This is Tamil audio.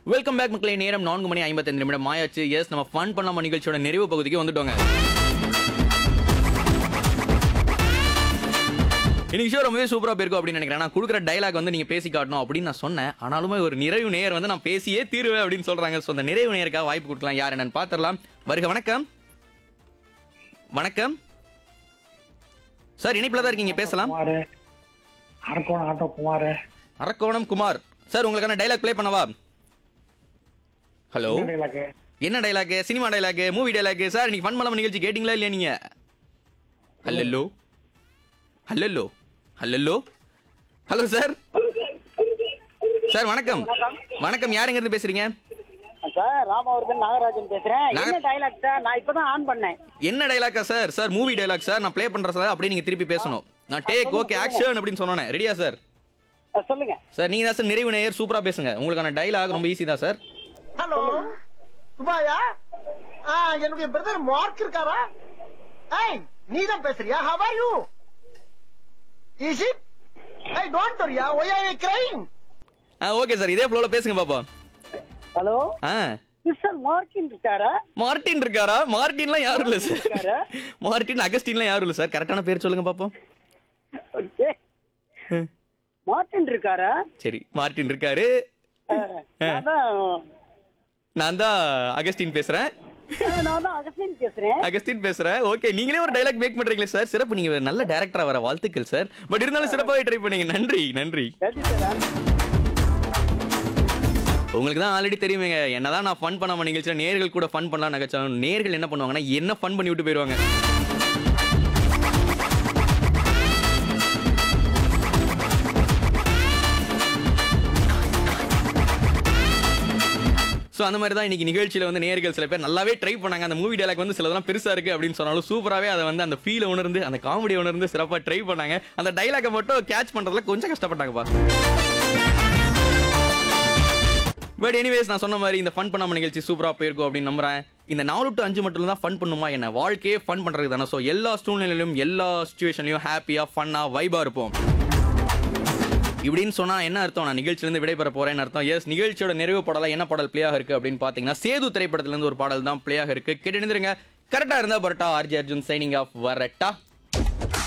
வெல்கம் பேக் மக்களே நேரம் நான்கு மணி ஐம்பத்தஞ்சு நிமிடம் ஆயாச்சு எஸ் நம்ம ஃபன் பண்ணாம நிகழ்ச்சியோட நிறைவு பகுதிக்கு வந்துட்டோங்க இன்னைக்கு ஷோ ரொம்பவே சூப்பரா போயிருக்கும் அப்படின்னு நினைக்கிறேன் நான் கொடுக்குற டைலாக் வந்து நீங்க பேசி காட்டணும் அப்படின்னு நான் சொன்னேன் ஆனாலுமே ஒரு நிறைவு நேயர் வந்து நான் பேசியே தீருவேன் அப்படின்னு சொல்றாங்க ஸோ அந்த நிறைவு நேயருக்காக வாய்ப்பு கொடுக்கலாம் யார் என்னன்னு பாத்திரலாம் வருக வணக்கம் வணக்கம் சார் இணைப்பில் தான் இருக்கீங்க பேசலாம் குமார் அரக்கோணம் ஆட்டோ குமார் அரக்கோணம் குமார் சார் உங்களுக்கான டைலாக் ப்ளே பண்ணவா ஹலோ டைலாக்கு என்ன dialogue cinema dialogue movie dialogue sir இன்னைக்கு ஃபன் பண்ணாம நிகழ்ச்சி கேட்டிங்களா இல்லையா நீங்க hello hello hello hello sir sir வணக்கம் வணக்கம் யாருங்க இருந்து பேசுறீங்க சார் ராமாவர்தன் நாகராஜன் பேசுறேன் நாக- என்ன டைலாக் சார் நான் இப்பதான் ஆன் பண்ணேன் என்ன டைலாக்கா sir sir movie dialogue sir நான் ப்ளே பண்றேன் சார் அப்படியே நீங்க திருப்பி பேசணும் நான் டேக் ஓகே ஆக்ஷன் அப்படின்னு சொன்னேன் ரெடியா சார் அஹ் சொல்லுங்க சார் நீங்க தான் சார் நிறைவு நேயர் சூப்பரா பேசுங்க உங்களுக்கான டைலாக் ரொம்ப ஈஸி தான் சார் ஹலோ துபாயா ஆ என்னுடைய பிரதர் மார்க் இருக்காரா ஏய் நீ தான் பேசுறியா how are you is it I don't வரியா ஒய் ஆர் யூ கிரைங் ஆ ஓகே சார் இதே ஃப்ளோல பேசுங்க பாப்பா ஹலோ ஆ மிஸ்டர் மார்க்கின் இருக்காரா மார்டின் இருக்காரா மார்டின்லாம் யாரும் இல்ல சார் இருக்காரா? மார்டின் அகஸ்டின்லாம் யாரும் இல்ல சார் கரெக்டான பேர் சொல்லுங்க பாப்போம் ஓகே. மார்ட்டின் இருக்காரா சரி மார்டின் இருக்காரு அஹ், நான் தான் நான் தான் அகஸ்டின் பேசுறேன் அஹ், நான் தான் அகஸ்டின் பேசுறேன் அகஸ்டின் பேசுறேன் ஓகே நீங்களே ஒரு டைலாக் மேக் பண்றீங்களே சார் சிறப்பு நீங்க நல்ல டேரக்டரா வர வாழ்த்துக்கள் சார் பட் இருந்தாலும் சிறப்பாகவே ட்ரை பண்ணீங்க நன்றி நன்றி நன்றி சார் உங்களுக்கு தான் ஆல்ரெடி தெரியுமேங்க என்னதான் நான் ஃபன் பண்ணாம நிகழ்ச்சியில் நேர்கள் கூட ஃபன் பண்ணலாம் நிகழ்ச்சாலும் நேர்கள் என்ன பண்ணுவாங்கன்னா என்ன ஃபன் பண்ணி விட்டு போயிடுவாங்க ஸோ அந்த மாதிரி தான் இன்னைக்கு நிகழ்ச்சியில் வந்து நேர்கள் சில பேர் நல்லாவே ட்ரை பண்ணாங்க அந்த மூவி டைலாக் வந்து சிலதெல்லாம் பெருசாக இருக்குது அப்படின்னு சொன்னாலும் சூப்பராகவே அதை வந்து அந்த ஃபீலை உணர்ந்து அந்த காமெடி உணர்ந்து சிறப்பாக ட்ரை பண்ணாங்க அந்த டைலாக்கை மட்டும் கேட்ச் பண்ணுறதுல கொஞ்சம் கஷ்டப்பட்டாங்கப்பா பட் எனிவேஸ் நான் சொன்ன மாதிரி இந்த ஃபன் பண்ணாம நிகழ்ச்சி சூப்பராக போயிருக்கும் அப்படின்னு நம்புறேன் இந்த நாலு டு அஞ்சு மட்டும் தான் ஃபன் பண்ணுமா என்ன வாழ்க்கையே ஃபன் பண்ணுறது தானே ஸோ எல்லா சூழ்நிலையிலும் எல்லா சுச்சுவேஷன்லையும் ஹாப்பியாக ஃபன்னாக வைபாக இருப்போம் இப்படின்னு சொன்னா என்ன அர்த்தம் நான் நிகழ்ச்சியிலிருந்து விடைபெற போறேன்னு அர்த்தம் எஸ் நிகழ்ச்சியோட நிறைவு பாடலா என்ன பாடல் பிளே ஆக இருக்கு அப்படின்னு பாத்தீங்கன்னா சேது திரைப்படத்துல இருந்து ஒரு பாடல் தான் பிளே ஆக இருக்கு கேட்டு கரெக்டா இருந்தா பரட்டா ஆர்ஜி அர்ஜுன் சைனிங் ஆஃப் வரட்டா